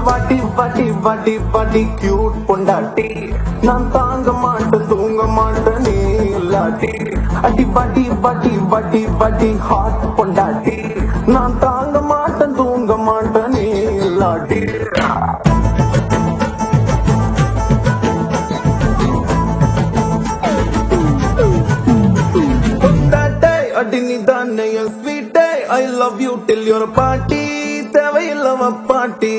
வாட்டி வாட்டி வாட்டி வாட்டி கியூட் பொண்டாட்டி நான் தாங்க மாட்டேன் தூங்க மாட்டேன் நீ இல்லாட்டி அடி வாட்டி வாட்டி வாட்டி வாட்டி ஹாட் பொண்டாட்டி நான் தாங்க மாட்டேன் தூங்க மாட்டேன் நீ இல்லாட்டி பொண்டாட்டை அடி நீ தானே என் ஸ்வீட்டை I love you till your பாட்டி தேவையில்லவ பாட்டி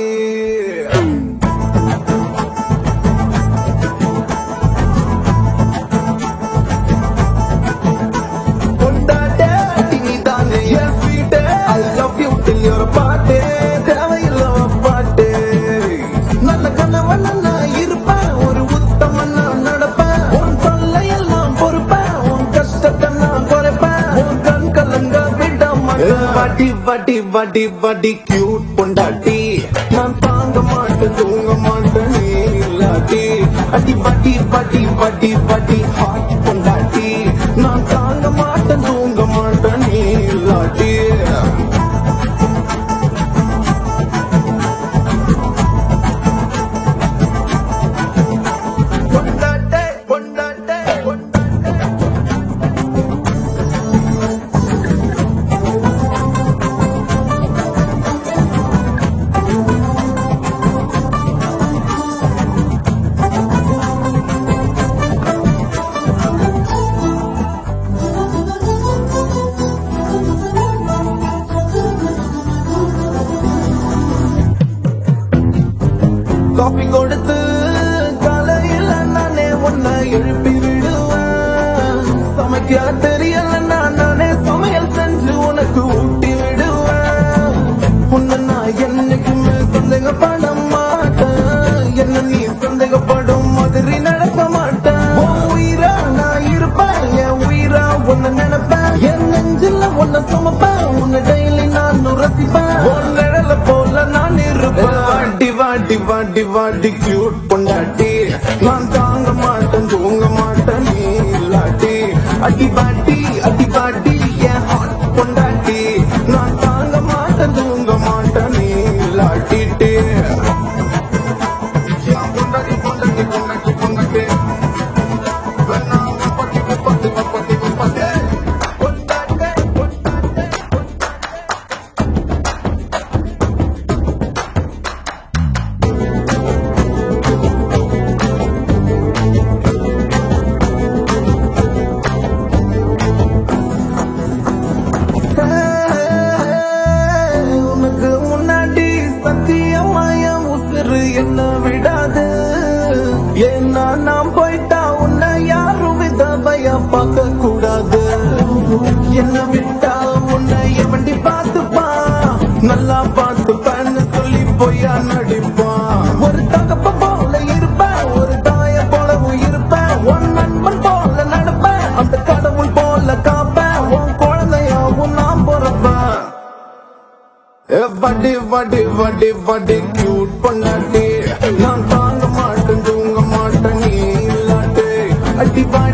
பொண்டாட்டை அடி நீ தானே என் ஸ்வீட்டை I love you till your பாட்டி தேவையில்லவ பாட்டி நல்ல கணவன் நான் இருப்பேன் ஒரு உத்தமன் நான் நடப்பேன் உன் தொல்லையெல்லாம் பொறுப்பேன் உன் கஷ்டத்தை நான் குறைப்பேன் உன் கண் கலங்க விட மாட்டேன் வாட்டி வாட்டி வாட்டி வாட்டி கியூட் பொண்டாட்டி நான் தாங்க மாட்டேன் தூங்க மாட்டேன் நீ இல்லாட்டி அடி வாட்டி வாட்டி வாட்டி வாட்டி ஹாட் பொண்டாட்டி நான் தாங்க மாட்டேன் தூங்க மாட்டேன் நீ இல்லாட்டி பொண்டாட்டே பொண்டாட்டே பொண்டாட்டே காஃபி கொடுத்து காலையில நானே உன்னை எழுப்பி விடுவேன் சமைக்க தெரியலன்னா நானே சமையல் செஞ்சு உனக்கு ஊட்டி விடுவேன் உன்னை நான் என்னைக்குமே சந்தேகப்பட மாட்டேன் என்ன நீ சந்தேகப்படும் மாதிரி நடக்க மாட்டேன் உன் உயிரா நான் இருப்பேன் என் உயிரா உன்னை நினைப்பேன் என் நெஞ்சில உன்னை சுமப்பேன் உன்னை டெய்லி நான் ரசிப்பேன் உன் நிழல போல நான் இருப்பேன் வாட்டி வாட்டி வாட்டி வாட்டி கியூட் பொண்டாட்டி நான் தாங்க மாட்டேன் தூங்க மாட்டேன் நீ இல்லாட்டி அடி பாட்டி அடி பாட்டி என் ஹாட் பொண்டாட்டி நான் தாங்க மாட்டேன் தூங்க மாட்டேன் நீ இல்லாட்டிட்டு பொண்டாட்டி பொண்டாட்டி பொண்டாட்டி பொண்டாட்டி வேணாம் பட்டி பட்டி பட்டி பட்டி பொண்டாட்டே பொண்டாட்டே உனக்கு முன்னாடி சத்தியமாயம் உசுறு என்ன விடாது ஏன்னா நான் போயிட்டா உன்னை யாரும் விதவையா பார்க்க கூடாது என்ன விட்டா உன்னை எவண்டி பார்த்துப்பா நல்லா பார்த்துப்பான்னு சொல்லி பொய்யா நடிப்பான் ஒரு தகப்ப போல இருப்பேன் ஒரு தாய போலவும் இருப்பேன் உன் நண்பன் போல நடப்பேன் அந்த கடவுள் போல காப்பேன் உன் குழந்தையாவும் நான் பிறப்பேன் ஏ, வடி வடி வடி வடி கியூட் பொண்டாட்டி நான் தாங்க மாட்டேன் தூங்க மாட்டேன் நீ இல்லாட்டி அடி வா